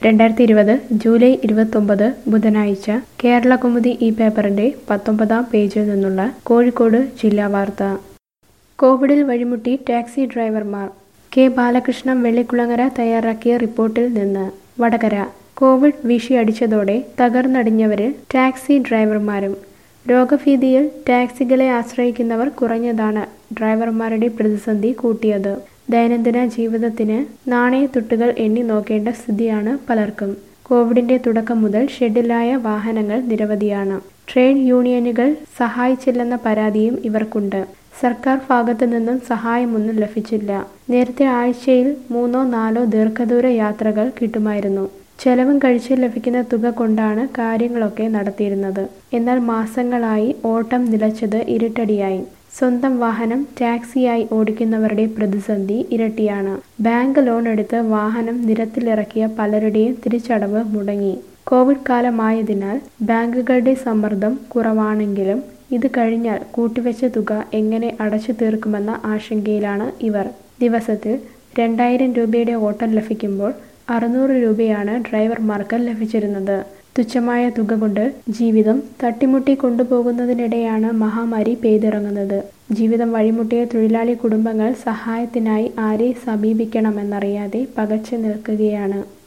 രണ്ടായിരത്തി ഇരുപത് ജൂലൈ ഇരുപത്തൊമ്പത് ബുധനാഴ്ച കേരളകൗമുദി ഈ പേപ്പറിന്റെ പത്തൊമ്പതാം പേജിൽ നിന്നുള്ള കോഴിക്കോട് ജില്ലാ വാർത്ത കോവിഡിൽ വഴിമുട്ടി ടാക്സി ഡ്രൈവർമാർ കെ ബാലകൃഷ്ണൻ വെള്ളിക്കുളങ്ങര തയ്യാറാക്കിയ റിപ്പോർട്ടിൽ നിന്ന് വടകര കോവിഡ് വീശിയടിച്ചതോടെ തകർന്നടിഞ്ഞവരിൽ ടാക്സി ഡ്രൈവർമാരും രോഗഭീതിയിൽ ടാക്സികളെ ആശ്രയിക്കുന്നവർ കുറഞ്ഞതാണ് ഡ്രൈവർമാരുടെ പ്രതിസന്ധി കൂട്ടിയത് ദൈനംദിന ജീവിതത്തിന് നാണയത്തുട്ടുകൾ എണ്ണി നോക്കേണ്ട സ്ഥിതിയാണ് പലർക്കും കോവിഡിന്റെ തുടക്കം മുതൽ ഷെഡിലായ വാഹനങ്ങൾ നിരവധിയാണ് ട്രേഡ് യൂണിയനുകൾ സഹായിച്ചില്ലെന്ന പരാതിയും ഇവർക്കുണ്ട് സർക്കാർ ഭാഗത്തു നിന്നും സഹായമൊന്നും ലഭിച്ചില്ല നേരത്തെ ആഴ്ചയിൽ മൂന്നോ നാലോ ദീർഘദൂര യാത്രകൾ കിട്ടുമായിരുന്നു ചെലവും കഴിച്ച് ലഭിക്കുന്ന തുക കൊണ്ടാണ് കാര്യങ്ങളൊക്കെ നടത്തിയിരുന്നത് എന്നാൽ മാസങ്ങളായി ഓട്ടം നിലച്ചത് ഇരുട്ടടിയായി സ്വന്തം വാഹനം ടാക്സിയായി ഓടിക്കുന്നവരുടെ പ്രതിസന്ധി ഇരട്ടിയാണ് ബാങ്ക് ലോൺ എടുത്ത് വാഹനം നിരത്തിലിറക്കിയ പലരുടെയും തിരിച്ചടവ് മുടങ്ങി കോവിഡ് കാലമായതിനാൽ ബാങ്കുകളുടെ സമ്മർദ്ദം കുറവാണെങ്കിലും ഇത് കഴിഞ്ഞാൽ കൂട്ടിവെച്ച തുക എങ്ങനെ അടച്ചു തീർക്കുമെന്ന ആശങ്കയിലാണ് ഇവർ ദിവസത്തിൽ രണ്ടായിരം രൂപയുടെ ഓട്ടം ലഭിക്കുമ്പോൾ അറുന്നൂറ് രൂപയാണ് ഡ്രൈവർമാർക്ക് ലഭിച്ചിരുന്നത് തുച്ഛമായ തുക കൊണ്ട് ജീവിതം തട്ടിമുട്ടി കൊണ്ടുപോകുന്നതിനിടെയാണ് മഹാമാരി പെയ്തിറങ്ങുന്നത് ജീവിതം വഴിമുട്ടിയ തൊഴിലാളി കുടുംബങ്ങൾ സഹായത്തിനായി ആരെ സമീപിക്കണമെന്നറിയാതെ പകച്ചു നിൽക്കുകയാണ്